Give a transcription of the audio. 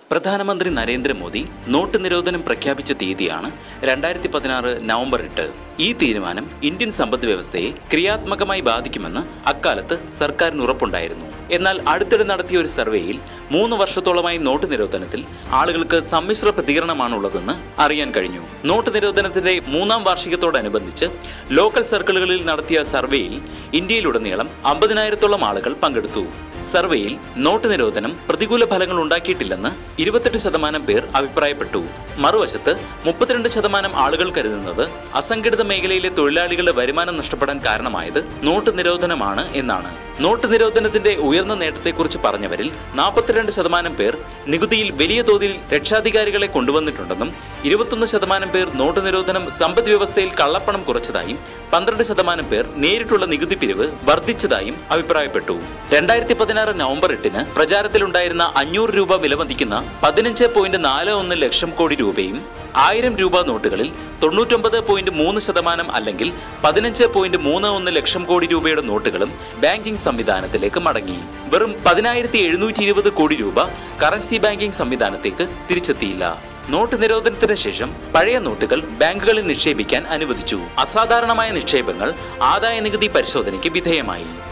പ്രധാനമന്ത്രി നരേന്ദ്രമോദി നോട്ട് നിരോധനം പ്രഖ്യാപിച്ച തീയതിയാണ് രണ്ടായിരത്തി പതിനാറ് നവംബർ എട്ട് ഈ തീരുമാനം ഇന്ത്യൻ സമ്പദ് വ്യവസ്ഥയെ ക്രിയാത്മകമായി ബാധിക്കുമെന്ന് അക്കാലത്ത് സർക്കാരിന് ഉറപ്പുണ്ടായിരുന്നു എന്നാൽ അടുത്തിടെ നടത്തിയ ഒരു സർവേയിൽ മൂന്ന് വർഷത്തോളമായി നോട്ട് നിരോധനത്തിൽ ആളുകൾക്ക് സമ്മിശ്ര പ്രതികരണമാണുള്ളതെന്ന് അറിയാൻ കഴിഞ്ഞു നോട്ട് നിരോധനത്തിന്റെ മൂന്നാം വാർഷികത്തോടനുബന്ധിച്ച് ലോക്കൽ സർക്കിളുകളിൽ നടത്തിയ സർവേയിൽ ഇന്ത്യയിലുടനീളം അമ്പതിനായിരത്തോളം ആളുകൾ പങ്കെടുത്തു സർവേയിൽ നോട്ട് നിരോധനം പ്രതികൂല ഫലങ്ങൾ ഉണ്ടാക്കിയിട്ടില്ലെന്ന് ഇരുപത്തെട്ട് ശതമാനം പേർ അഭിപ്രായപ്പെട്ടു മറുവശത്ത് മുപ്പത്തിരണ്ട് ശതമാനം ആളുകൾ കരുതുന്നത് അസംഘടിത മേഖലയിലെ തൊഴിലാളികളുടെ വരുമാനം നഷ്ടപ്പെടാൻ കാരണമായത് നോട്ട് നിരോധനമാണ് എന്നാണ് നോട്ട് നിരോധനത്തിന്റെ ഉയർന്ന നേട്ടത്തെക്കുറിച്ച് പറഞ്ഞവരിൽ നാൽപ്പത്തിരണ്ട് ശതമാനം പേർ നികുതിയിൽ വലിയ തോതിൽ രക്ഷാധികാരികളെ കൊണ്ടുവന്നിട്ടുണ്ടെന്നും ഇരുപത്തൊന്ന് ശതമാനം പേർ നോട്ട് നിരോധനം സമ്പദ് വ്യവസ്ഥയിൽ കള്ളപ്പണം കുറച്ചതായും പന്ത്രണ്ട് ശതമാനം പേർ നേരിട്ടുള്ള നികുതി പിരിവ് വർദ്ധിച്ചതായും അഭിപ്രായപ്പെട്ടു രണ്ടായിരത്തി പതിനാറ് നവംബർ എട്ടിന് പ്രചാരത്തിലുണ്ടായിരുന്ന അഞ്ഞൂറ് രൂപ വിലമതിക്കുന്ന പതിനഞ്ച് പോയിന്റ് നാല് ഒന്ന് ലക്ഷം കോടി രൂപയും ആയിരം രൂപ നോട്ടുകളിൽ തൊണ്ണൂറ്റൊമ്പത് പോയിന്റ് മൂന്ന് ശതമാനം അല്ലെങ്കിൽ പതിനഞ്ച് പോയിന്റ് മൂന്ന് ഒന്ന് ലക്ഷം കോടി രൂപയുടെ നോട്ടുകളും ബാങ്കിംഗ് സംവിധാനത്തിലേക്ക് മടങ്ങി വെറും പതിനായിരത്തി എഴുന്നൂറ്റി ഇരുപത് കോടി രൂപ കറൻസി ബാങ്കിംഗ് സംവിധാനത്തേക്ക് തിരിച്ചെത്തിയില്ല നോട്ട് നിരോധനത്തിന് ശേഷം പഴയ നോട്ടുകൾ ബാങ്കുകളിൽ നിക്ഷേപിക്കാൻ അനുവദിച്ചു അസാധാരണമായ നിക്ഷേപങ്ങൾ ആദായ നികുതി പരിശോധനയ്ക്ക് വിധേയമായി